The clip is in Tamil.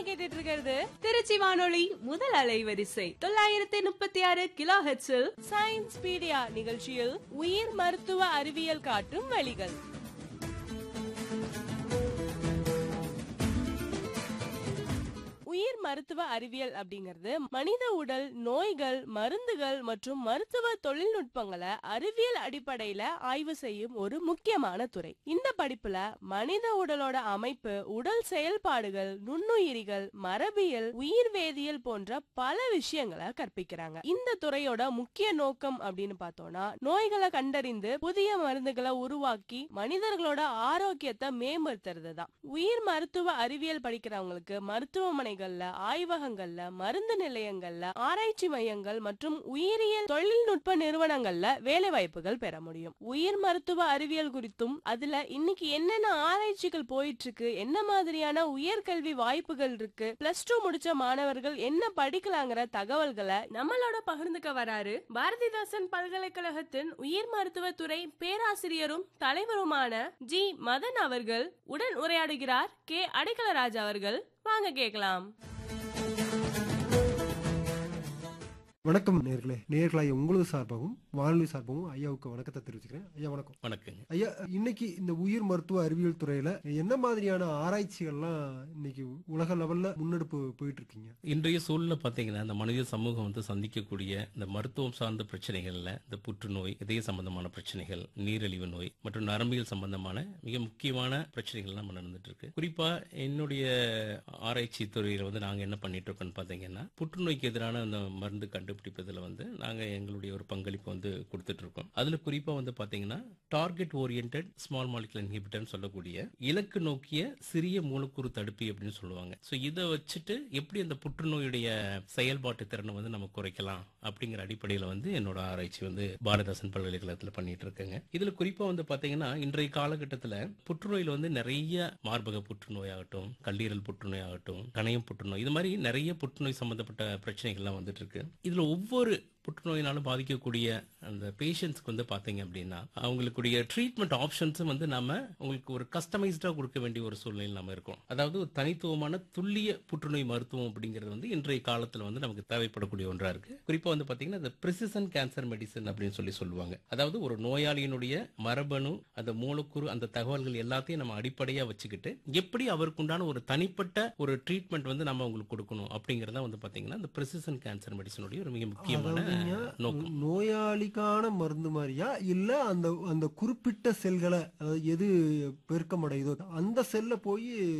கேட்டுட்டு இருக்கிறது திருச்சி வானொலி முதல் அலைவரிசை தொள்ளாயிரத்தி முப்பத்தி ஆறு கிலோ ஹெட்ஸில் சயின்ஸ் பீடியா நிகழ்ச்சியில் உயிர் மருத்துவ அறிவியல் காட்டும் வழிகள் உயிர் மருத்துவ அறிவியல் அப்படிங்கிறது மனித உடல் நோய்கள் மருந்துகள் மற்றும் மருத்துவ தொழில்நுட்பங்களை அறிவியல் அடிப்படையில ஆய்வு செய்யும் ஒரு முக்கியமான துறை இந்த படிப்புல மனித உடலோட அமைப்பு உடல் செயல்பாடுகள் நுண்ணுயிரிகள் மரபியல் உயிர் வேதியியல் போன்ற பல விஷயங்களை கற்பிக்கிறாங்க இந்த துறையோட முக்கிய நோக்கம் அப்படின்னு பார்த்தோம்னா நோய்களை கண்டறிந்து புதிய மருந்துகளை உருவாக்கி மனிதர்களோட ஆரோக்கியத்தை மேம்படுத்துறது தான் உயிர் மருத்துவ அறிவியல் படிக்கிறவங்களுக்கு மருத்துவமனைகள்ல ஆய்வகங்கள்ல மருந்து நிலையங்கள்ல ஆராய்ச்சி மையங்கள் மற்றும் உயிரியல் தொழில்நுட்ப நிறுவனங்கள்ல வேலை வாய்ப்புகள் பெற முடியும் உயிர் மருத்துவ அறிவியல் குறித்தும் அதுல இன்னைக்கு என்னென்ன ஆராய்ச்சிகள் போயிட்டு இருக்கு என்ன மாதிரியான உயர்கல்வி வாய்ப்புகள் இருக்கு பிளஸ் டூ முடிச்ச மாணவர்கள் என்ன படிக்கலாங்கிற தகவல்களை நம்மளோட பகிர்ந்துக்க வராரு பாரதிதாசன் பல்கலைக்கழகத்தின் உயிர் மருத்துவத்துறை பேராசிரியரும் தலைவருமான ஜி மதன் அவர்கள் உடன் உரையாடுகிறார் கே அடைக்கலராஜ் அவர்கள் வாங்க கேட்கலாம் வணக்கம் நேர்களே நேர்களாய் உங்களது சார்பாகவும் வானொலி சார்பாகவும் ஐயாவுக்கு வணக்கத்தை தெரிவிச்சுக்கிறேன் ஐயா வணக்கம் வணக்கங்க ஐயா இன்னைக்கு இந்த உயிர் மருத்துவ அறிவியல் துறையில என்ன மாதிரியான ஆராய்ச்சிகள்லாம் இன்னைக்கு உலக லெவல்ல முன்னெடுப்பு போயிட்டு இருக்கீங்க இன்றைய சூழல்ல பாத்தீங்கன்னா இந்த மனித சமூகம் வந்து சந்திக்கக்கூடிய இந்த மருத்துவம் சார்ந்த பிரச்சனைகள்ல இந்த புற்றுநோய் இதய சம்பந்தமான பிரச்சனைகள் நீரிழிவு நோய் மற்றும் நரம்பியல் சம்பந்தமான மிக முக்கியமான பிரச்சனைகள் நம்ம நடந்துட்டு இருக்கு குறிப்பா என்னுடைய ஆராய்ச்சி துறையில வந்து நாங்க என்ன பண்ணிட்டு இருக்கோம்னு பாத்தீங்கன்னா புற்றுநோய்க்கு எதிரான அந்த மருந்து கண்டுபிடிப்பதுல வந்து நாங்க எங்களுடைய ஒரு பங்களிப்பு வந்து கொடுத்துட்டு இருக்கோம் அதுல குறிப்பா வந்து பாத்தீங்கன்னா டார்கெட் ஓரியன்ட் ஸ்மால் மாலிகுலர் இன்ஹிபிட்டர்னு சொல்லக்கூடிய இலக்கு நோக்கிய சிறிய மூலக்கூறு தடுப்பி அப்படின்னு சொல்லுவாங்க சோ இதை வச்சுட்டு எப்படி அந்த புற்றுநோயுடைய செயல்பாட்டு திறனை வந்து நம்ம குறைக்கலாம் அப்படிங்கிற அடிப்படையில வந்து என்னோட ஆராய்ச்சி வந்து பாரதாசன் பல்கலைக்கழகத்துல பண்ணிட்டு இருக்கேங்க இதுல குறிப்பா வந்து பாத்தீங்கன்னா இன்றைய காலகட்டத்துல புற்றுநோயில வந்து நிறைய மார்பக புற்றுநோய் ஆகட்டும் கல்லீரல் புற்றுநோய் ஆகட்டும் கணையம் புற்றுநோய் இது மாதிரி நிறைய புற்றுநோய் சம்பந்தப்பட்ட பிரச்சனைகள்லாம் வந்துட்டு இருக்கு இதுல ஒவ்வொரு புற்றுநோயினாலும் பாதிக்கக்கூடிய அந்த பேஷண்ட்ஸ்க்கு வந்து பாத்தீங்க அப்படின்னா அவங்களுக்குடைய ட்ரீட்மெண்ட் ஆப்ஷன்ஸும் வந்து நம்ம உங்களுக்கு ஒரு கஸ்டமைஸ்டா கொடுக்க வேண்டிய ஒரு சூழ்நிலையில் நம்ம இருக்கோம் அதாவது ஒரு தனித்துவமான துல்லிய புற்றுநோய் மருத்துவம் அப்படிங்கிறது வந்து இன்றைய காலத்துல வந்து நமக்கு தேவைப்படக்கூடிய ஒன்றா இருக்கு குறிப்பா வந்து பாத்தீங்கன்னா இந்த பிரிசிசன் கேன்சர் மெடிசன் அப்படின்னு சொல்லி சொல்லுவாங்க அதாவது ஒரு நோயாளியினுடைய மரபணு அந்த மூலக்கூறு அந்த தகவல்கள் எல்லாத்தையும் நம்ம அடிப்படையா வச்சுக்கிட்டு எப்படி அவருக்குண்டான ஒரு தனிப்பட்ட ஒரு ட்ரீட்மெண்ட் வந்து நம்ம அவங்களுக்கு கொடுக்கணும் அப்படிங்கறத வந்து பாத்தீங்கன்னா இந்த பிரிசிசன் கேன்சர் மெடிசனுடைய ஒரு மிக முக்கியமான அதாவதுங்க, நோக்கம் நோயாளிக்கான மருந்து மாதிரியா இல்ல அந்த அந்த குறிப்பிட்ட செல்களை அதாவது எது பெருக்கமடையுதோ அந்த செல்ல போய்